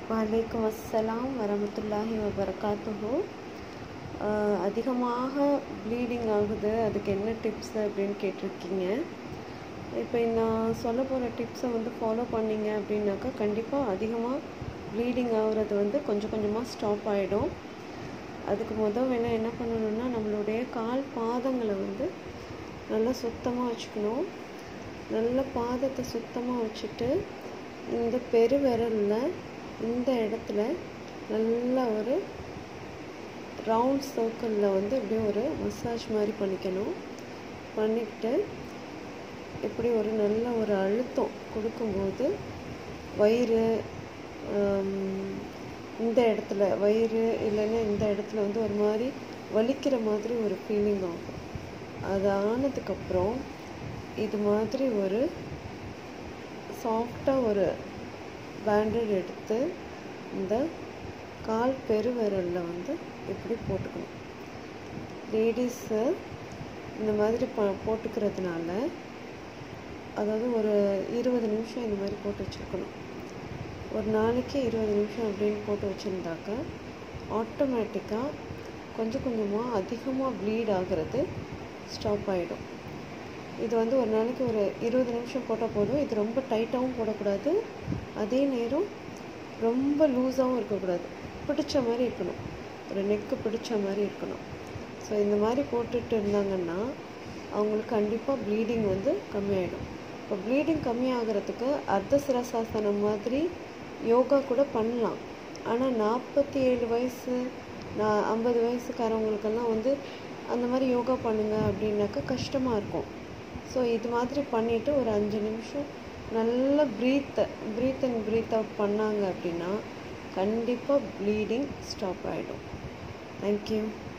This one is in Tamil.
வலைக்கம் அஸ்ஸலாம் வரமத்துல்லாஹி வபரகாத்துஹு அதிகமாக ப்ளீடிங் ஆகுது அதுக்கு என்ன டிப்ஸ் அப்படின்னு கேட்டிருக்கீங்க இப்போ நான் சொல்ல போகிற டிப்ஸை வந்து ஃபாலோ பண்ணீங்க அப்படின்னாக்கா கண்டிப்பாக அதிகமாக ப்ளீடிங் ஆகுறது வந்து கொஞ்சம் கொஞ்சமாக ஸ்டாப் ஆகிடும் அதுக்கு முதல் வேலை என்ன பண்ணணும்னா நம்மளுடைய கால் பாதங்களை வந்து நல்லா சுத்தமாக வச்சுக்கணும் நல்ல பாதத்தை சுத்தமாக வச்சுட்டு இந்த பெருவிரலில் இந்த இடத்துல நல்லா ஒரு ரவுண்ட் சர்க்கிளில் வந்து இப்படியே ஒரு மசாஜ் மாதிரி பண்ணிக்கணும் பண்ணிக்கிட்டு இப்படி ஒரு நல்ல ஒரு அழுத்தம் கொடுக்கும்போது வயிறு இந்த இடத்துல வயிறு இல்லைன்னா இந்த இடத்துல வந்து ஒரு மாதிரி வலிக்கிற மாதிரி ஒரு ஃபீலிங் ஆகும் அது ஆனதுக்கப்புறம் இது மாதிரி ஒரு சாஃப்டாக ஒரு பேண்டட் எடுத்து இந்த கால் பெருவிரலில் வந்து இப்படி போட்டுக்கணும் லேடிஸு இந்த மாதிரி ப போட்டுக்கிறதுனால அதாவது ஒரு இருபது நிமிஷம் இந்த மாதிரி போட்டு வச்சுருக்கணும் ஒரு நாளைக்கு இருபது நிமிஷம் அப்படின்னு போட்டு வச்சுருந்தாக்க ஆட்டோமேட்டிக்காக கொஞ்சம் கொஞ்சமாக அதிகமாக ப்ளீட் ஆகிறது ஸ்டாப் ஆகிடும் இது வந்து ஒரு நாளைக்கு ஒரு இருபது நிமிஷம் போட்டால் போதும் இது ரொம்ப டைட்டாகவும் போடக்கூடாது அதே நேரம் ரொம்ப லூஸாகவும் இருக்கக்கூடாது பிடிச்ச மாதிரி இருக்கணும் ஒரு நெக்கு பிடிச்ச மாதிரி இருக்கணும் ஸோ இந்த மாதிரி போட்டுட்டு இருந்தாங்கன்னா அவங்களுக்கு கண்டிப்பாக ப்ளீடிங் வந்து கம்மியாயிடும் இப்போ ப்ளீடிங் கம்மியாகிறதுக்கு அர்த்த சிரசாசனம் மாதிரி யோகா கூட பண்ணலாம் ஆனால் நாற்பத்தி ஏழு வயசு நான் ஐம்பது வயசுக்காரவங்களுக்கெல்லாம் வந்து அந்த மாதிரி யோகா பண்ணுங்க அப்படின்னாக்கா கஷ்டமாக இருக்கும் ஸோ இது மாதிரி பண்ணிவிட்டு ஒரு அஞ்சு நிமிஷம் நல்லா ப்ரீத்தை ப்ரீத் அண்ட் ப்ரீத் அவுட் பண்ணாங்க அப்படின்னா கண்டிப்பாக ப்ளீடிங் ஸ்டாப் ஆகிடும் தேங்க்யூ